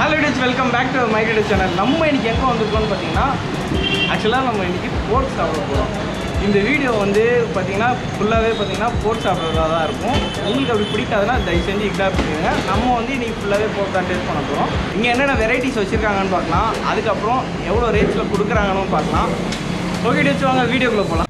Hello this welcome back to micro channel நம்ம இன்னைக்கு எங்கே வந்திருக்கோம்னு பார்த்தீங்கன்னா ஆக்சுவலாக நம்ம இன்னைக்கு போர்க் சாப்பிட போகிறோம் இந்த வீடியோ வந்து பார்த்தீங்கன்னா ஃபுல்லாகவே பார்த்தீங்கன்னா போர்க் சாப்பிட்றதா தான் இருக்கும் உங்களுக்கு அப்படி பிடிக்காதுன்னா தயவு செஞ்சு இக்னார் பண்ணிடுங்க நம்ம வந்து இன்னைக்கு ஃபுல்லாகவே போர்க் தான் டேஸ்ட் பண்ண போகிறோம் இங்கே என்னென்ன வெரைட்டிஸ் வச்சுருக்காங்கன்னு பார்க்கலாம் அதுக்கப்புறம் எவ்வளோ ரேட்ஸில் கொடுக்குறாங்கன்னு பார்க்கலாம் ஓகே டிஸ் வாங்க வீடியோக்குள்ளே போகலாம்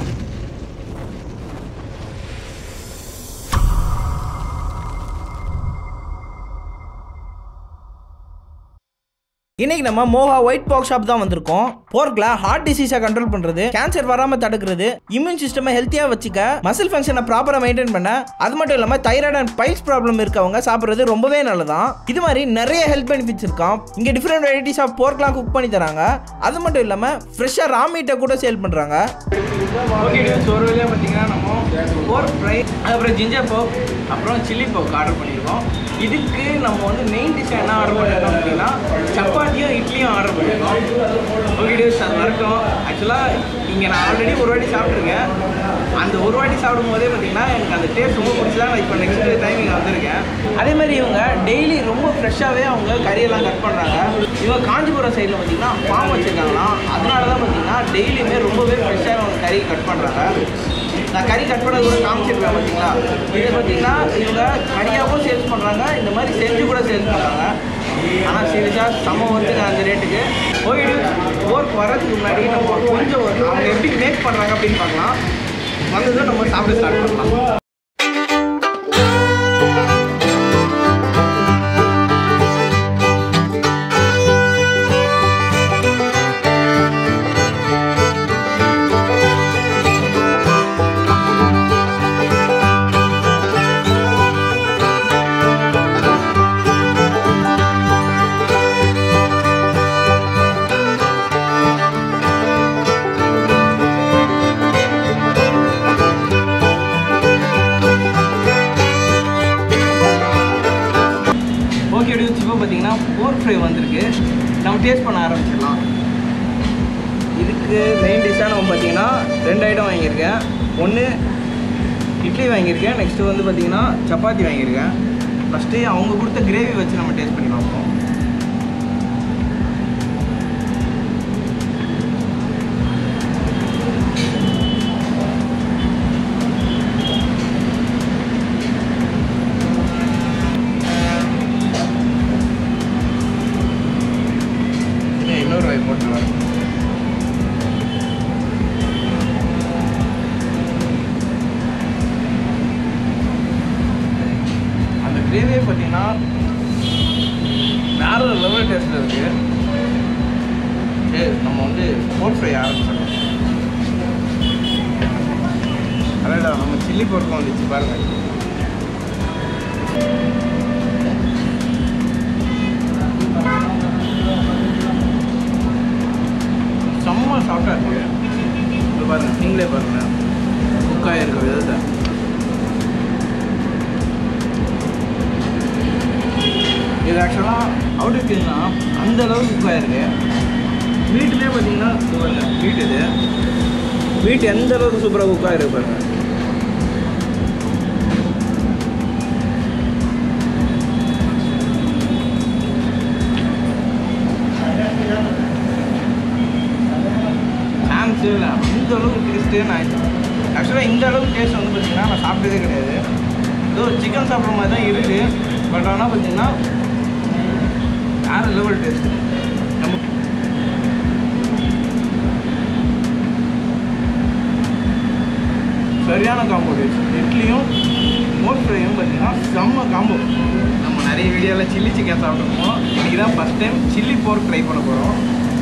இன்னைக்கு நம்ம மோகா ஒயிட் பாக் ஷாப் தான் வந்திருக்கோம் போர்க்ல ஹார்ட் டிசீஸை கண்ட்ரோல் பண்றது கேன்சர் வராம தடுக்கிறது இம்யூன் சிஸ்டமை ஹெல்த்தியா வச்சுக்க மசில் ஃபங்க்ஷனை ப்ராப்பரா மெயின்டைன் பண்ண அது மட்டும் இல்லாம தைராய்டு அண்ட் பைல்ஸ் ப்ராப்ளம் இருக்கவங்க சாப்பிடுறது ரொம்பவே நல்லதான் இது மாதிரி நிறைய ஹெல்த் பெனிஃபிட்ஸ் இருக்காம் இங்க டிஃப்ரெண்ட் வெரைட்டிஸ் ஆஃப் போர்க்லாம் குக் பண்ணி தராங்க அது மட்டும் இல்லாம ஃப்ரெஷ்ஷா ரா மீட்டை கூட சேல் பண்றாங்க ஓகே டியூஸ் ஒரு வழியாக பார்த்தீங்கன்னா நம்ம போர்க் ஃப்ரை அப்புறம் ஜிஞ்சர் போக் அப்புறம் சில்லி போக் ஆர்டர் பண்ணியிருக்கோம் இதுக்கு நம்ம வந்து மெயின் டிஷ் என்ன ஆர்டர் பண்ணியிருக்கோம் அப்படின்னா சப்பாத்தியும் இட்லியும் ஆர்டர் பண்ணியிருக்கோம் ஓகே டியூஸ் அது வரட்டும் ஆக்சுவலாக இங்கே நான் ஆல்ரெடி ஒரு வாட்டி சாப்பிட்ருக்கேன் அந்த ஒரு வாட்டி சாப்பிடும் போதே பார்த்தீங்கன்னா எனக்கு அந்த டேஸ்ட் ரொம்ப பிடிச்சதா நான் இப்போ நெக்ஸ்ட் டைம் இங்கே வந்திருக்கேன் அதே மாதிரி இவங்க டெய்லி ரொம்ப ஃப்ரெஷ்ஷாகவே அவங்க கறியெல்லாம் கட் பண்ணுறாங்க இவங்க காஞ்சிபுரம் சைடில் பார்த்தீங்கன்னா ஃபார்ம் வச்சுருக்காங்களாம் அதனால தான் பார்த்தீங்கன்னா டெய்லியுமே ரொம்பவே ஃப்ரெஷ்ஷாக அவங்க கறி கட் பண்ணுறாங்க நான் கறி கட் பண்ணது கூட காமிச்சிருக்கேன் பார்த்தீங்களா இது பார்த்தீங்கன்னா இவங்க கறியாகவும் சேல்ஸ் பண்ணுறாங்க இந்த மாதிரி செஞ்சு கூட சேல்ஸ் பண்ணுறாங்க ஆனால் சீரியஸாக செம்ம வந்துங்க அந்த ரேட்டுக்கு ஓகே ஒர்க் வர்றதுக்கு முன்னாடி நம்ம கொஞ்சம் ஒரு அவங்க எப்படி மேக் பண்ணுறாங்க அப்படின்னு பார்க்கலாம் வந்ததும் நம்ம சாப்பிட ஸ்டார்ட் பண்ணலாம் ஓகே டியூஸ் இப்போ பார்த்தீங்கன்னா போர்க் ஃப்ரை வந்திருக்கு நம்ம டேஸ்ட் பண்ண ஆரம்பிச்சிடலாம் இதுக்கு மெயின் டிஷ்ஷாக நம்ம பார்த்தீங்கன்னா ரெண்டு ஐட்டம் வாங்கியிருக்கேன் ஒன்று இட்லி வாங்கியிருக்கேன் நெக்ஸ்ட்டு வந்து பார்த்தீங்கன்னா சப்பாத்தி வாங்கியிருக்கேன் ஃபஸ்ட்டு அவங்க கொடுத்த கிரேவி வச்சு நம்ம டேஸ்ட் பண்ணி பார்ப்போம் இன்னும் இன்னொரு வாய் போட்டு வரேன் அந்த கிரேவியே பார்த்தீங்கன்னா வேற ஒரு லெவல் டேஸ்ட்டில் இருக்கு சரி நம்ம வந்து போர்க் ஃப்ரை ஆரம்பிச்சிடலாம் அடடா நம்ம சில்லி போர்க்கும் வந்துச்சு பாருங்க செம்ம சாஃப்டாக இருக்கு இப்போ பாருங்க நீங்களே பாருங்க குக்காக இருக்க விதத்தை இது ஆக்சுவலாக அவுட் இருக்குன்னா அந்த அளவுக்கு குக்காக இருக்கு வீட்டுலேயே பார்த்தீங்கன்னா பாருங்க வீட்டு இது வீட்டு எந்த அளவுக்கு சூப்பராக குக்காக இருக்கு பாருங்க சான்ஸே இல்லை அந்த அளவுக்கு டேஸ்ட்டே நான் ஆக்சுவலாக இந்த அளவுக்கு டேஸ்ட் வந்து பார்த்தீங்கன்னா நான் சாப்பிட்டதே கிடையாது ஏதோ சிக்கன் சாப்பிட்ற மாதிரி தான் இருக்குது பட் ஆனால் பார்த்தீங்கன்னா வேறு லெவல் டேஸ்ட் நம்ம சரியான காம்போ டேஸ்ட் இட்லியும் மோட் ஃப்ரையும் பார்த்தீங்கன்னா செம்ம காம்போ நம்ம நிறைய வீடியோவில் சில்லி சிக்கன் சாப்பிட்ருக்கோம் இன்றைக்கி தான் first time chilli pork try பண்ண போகிறோம்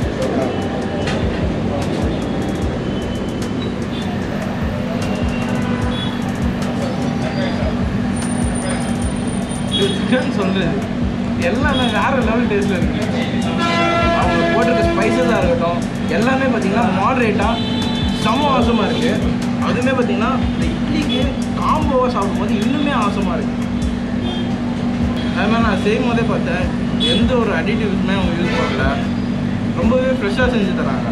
இது சிக்கன் சொல்லுது எல்லாமே வேறு லெவல் டேஸ்ட்டில் இருக்குது அவங்க போட்டிருக்க ஸ்பைசஸாக இருக்கட்டும் எல்லாமே பார்த்தீங்கன்னா மாடரேட்டாக செம்ம ஆசமாக இருக்குது அதுவுமே பார்த்தீங்கன்னா இந்த இட்லிக்கு காம்போவாக சாப்பிடும்போது இன்னுமே ஆசமாக இருக்குது அது மாதிரி நான் செய்யும் போதே பார்த்தேன் எந்த ஒரு அடிட்டிவ்ஸுமே அவங்க யூஸ் பண்ணல ரொம்பவே ஃப்ரெஷ்ஷாக செஞ்சு தராங்க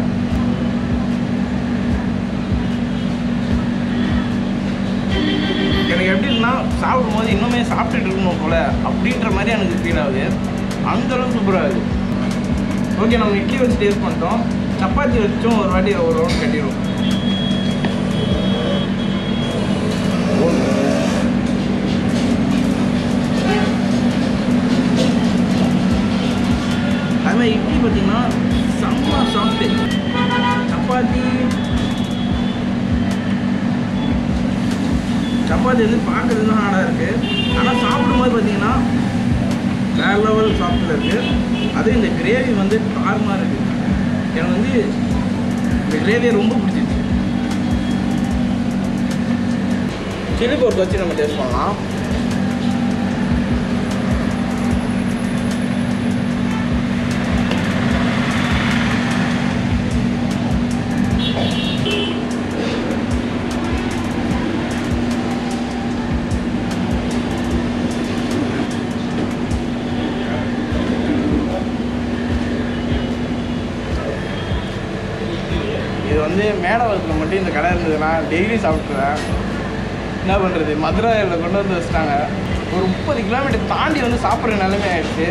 எனக்கு எப்படி இருக்குன்னா சாப்பிடும்போது இன்னுமே சாப்பிட்டுட்டு இருக்கணும் போல அப்படின்ற மாதிரி எனக்கு ஃபீல் ஆகுது அந்த அளவுக்கு சூப்பராக இருக்குது ஓகே நம்ம இட்லி வச்சு டேஸ்ட் பண்ணிட்டோம் சப்பாத்தி வச்சும் ஒரு வாட்டி ஒரு ரவுண்ட் கட்டிடுவோம் அது மாதிரி இட்லி பார்த்தீங்கன்னா செம்ம சாஃப்ட்டு சப்பாத்தி சப்பாத்தி வந்து பார்க்கறது தான் ஹார்டாக இருக்குது ஆனால் சாப்பிடும்போது பார்த்தீங்கன்னா வேற லெவல் சாஃப்டில் இருக்குது அதுவும் இந்த கிரேவி வந்து தாறுமாக இருக்குது எனக்கு வந்து இந்த கிரேவியை ரொம்ப பிடிச்சிருச்சு சில்லி போர்க் வச்சு நம்ம டேஸ்ட் பண்ணலாம் இது வந்து மேடவரத்தில் மட்டும் இந்த கடை இருந்ததுன்னா டெய்லி சாப்பிட்ருவேன் என்ன பண்ணுறது மதுரையில் கொண்டு வந்து வச்சிட்டாங்க ஒரு முப்பது கிலோமீட்டர் தாண்டி வந்து சாப்பிட்ற நிலைமை ஆயிடுச்சு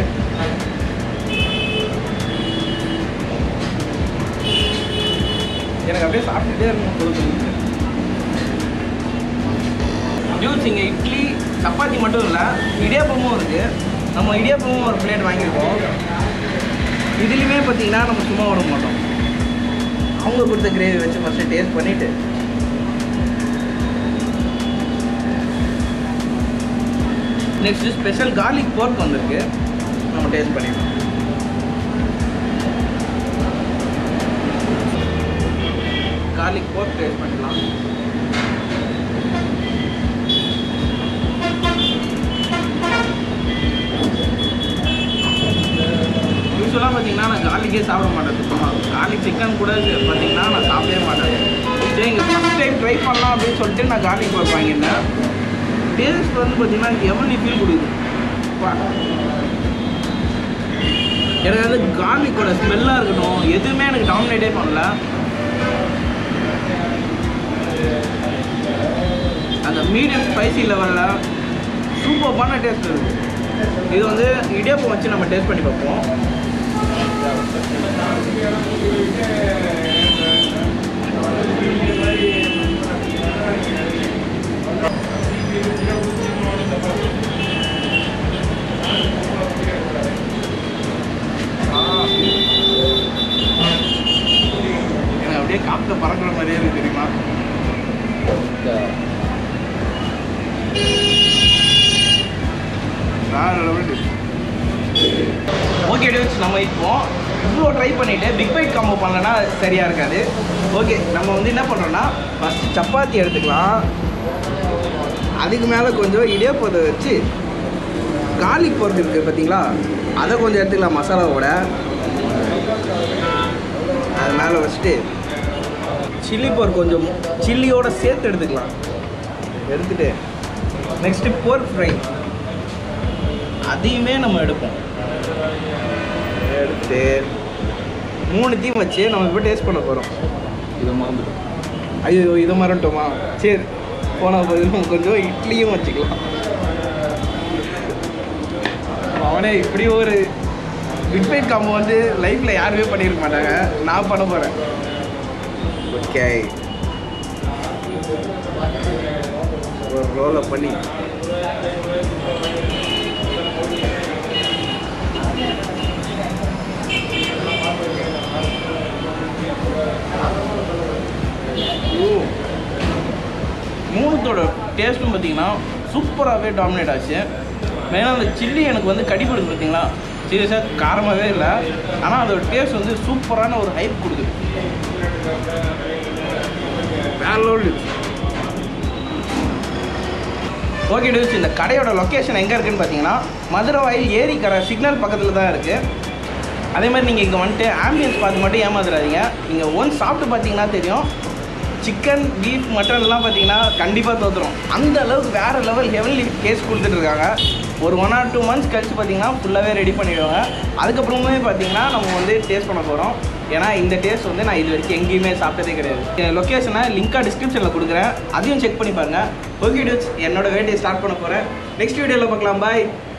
எனக்கு அப்படியே சாப்பிட்டுட்டே இருக்கணும் கொடுத்து ஜூஸ் இங்கே இட்லி சப்பாத்தி மட்டும் இல்லை இடியாப்பமும் இருக்குது நம்ம இடியாப்பமும் ஒரு பிளேட் வாங்கியிருக்கோம் இதுலேயுமே பார்த்தீங்கன்னா நம்ம சும்மா விட மாட்டோம் அவங்க கொடுத்த கிரேவி வச்சு ஃபஸ்ட்டு டேஸ்ட் பண்ணிவிட்டு நெக்ஸ்ட் ஸ்பெஷல் கார்லிக் போர்க் வந்திருக்கு நம்ம டேஸ்ட் பண்ணிடலாம் கார்லிக் போர்க் டேஸ்ட் பண்ணிடலாம் யூஸ்வலாக பார்த்தீங்கன்னா நான் கார்லிக்கே சாப்பிட மாட்டேன் சுத்தமாக கார்லிக் சிக்கன் கூட பார்த்தீங்கன்னா நான் சாப்பிடவே மாட்டேன் சரி இங்கே ஃபஸ்ட் டைம் ட்ரை பண்ணலாம் அப்படின்னு சொல்லிட்டு நான் கார்லிக் போர்க் வாங்கியிருந்தேன் டேஸ்ட் வந்து பார்த்தீங்கன்னா எவ்வளோ ஃபீல் கொடுக்குது அப்பா. எனக்கு வந்து கார்லிக்கோட ஸ்மெல்லாக இருக்கட்டும் எதுவுமே எனக்கு டாமினேட்டே பண்ணல அந்த மீடியம் ஸ்பைசி லெவலில் சூப்பர்பான டேஸ்ட் இருக்குது இது வந்து இடியாப்பம் வச்சு நம்ம டேஸ்ட் பண்ணி பார்ப்போம் எனக்கு அப்படியே காற்று பறக்கிற மாதிரியே இருக்கு தெரியுமா வேற லெவல் ஓகே டியூட்ஸ் நம்ம இப்போ இவ்வளோ ட்ரை பண்ணிவிட்டு பிக் பைட் காம்போ பண்ணலன்னா சரியாக இருக்காது ஓகே நம்ம வந்து என்ன பண்ணுறோன்னா ஃபஸ்ட் சப்பாத்தி எடுத்துக்கலாம் அதுக்கு மேலே கொஞ்சம் இடியாப்பத்தை வச்சு கார்லிக் போர்க் இருக்குது பார்த்தீங்களா அதை கொஞ்சம் எடுத்துக்கலாம் மசாலாவோட அது மேலே வச்சுட்டு சில்லி போர்க் கொஞ்சம் சில்லியோட சேர்த்து எடுத்துக்கலாம் எடுத்துட்டு நெக்ஸ்ட்டு போர்க் ஃப்ரை அதையுமே நம்ம எடுப்போம் எடுத்து மூணுத்தையும் வச்சு நம்ம இப்போ டேஸ்ட் பண்ண போகிறோம் இதை மறந்துட்டோம் ஐயோ இது மறந்துட்டோமா சரி போனால் போது நம்ம கொஞ்சம் இட்லியும் வச்சுக்கலாம் அவனே இப்படி ஒரு பிக் பைட் காம்போ வந்து லைஃப்பில் யாருமே பண்ணியிருக்க மாட்டாங்க நான் பண்ண போகிறேன் ஓகே ஒரு ரோலை பண்ணி ஓ. மூணுத்தோட டேஸ்ட்டும் பார்த்தீங்கன்னா சூப்பராகவே டாமினேட் ஆச்சு மெயினாக அந்த சில்லி எனக்கு வந்து கடிப்படுது பார்த்தீங்களா சீரியஸாக காரமாகவே இல்லை ஆனால் அதோட டேஸ்ட் வந்து சூப்பரான ஒரு ஹைப் கொடுக்குது வேற level இருக்கு. ஓகே டியூஸ் இந்த கடையோட லொக்கேஷன் எங்கே இருக்குன்னு பார்த்தீங்கன்னா மதுரை வாயில் ஏரி கடை சிக்னல் பக்கத்தில் தான் இருக்குது அதே மாதிரி நீங்கள் இங்கே வந்துட்டு ஆம்பியன்ஸ் பார்த்து மட்டும் ஏமாத்துறாதீங்க நீங்கள் ஒன் சாப்பிட்டு பார்த்தீங்கன்னா தெரியும் சிக்கன் பீஃப் மட்டன்லாம் பார்த்தீங்கன்னா கண்டிப்பாக தோற்றுரும் அந்த அளவுக்கு வேறு லெவல் ஹெவன்லி டேஸ்ட் கொடுத்துட்ருக்காங்க ஒரு ஒன் ஆர் டூ மந்த்ஸ் கழிச்சு பார்த்தீங்கன்னா ஃபுல்லாகவே ரெடி பண்ணிவிடுவாங்க அதுக்கப்புறமே பார்த்தீங்கன்னா நம்ம வந்து டேஸ்ட் பண்ண போகிறோம் ஏன்னா இந்த டேஸ்ட் வந்து நான் இது வரைக்கும் எங்கேயுமே சாப்பிட்டதே கிடையாது லொக்கேஷனை லிங்காக டிஸ்கிரிப்ஷனில் கொடுக்குறேன் அதையும் செக் பண்ணி பாருங்கள் ஓகே டியூட்ஸ் என்னோட வேட்டையை ஸ்டார்ட் பண்ண போகிறேன் நெக்ஸ்ட் வீடியோவில் பார்க்கலாம் பாய்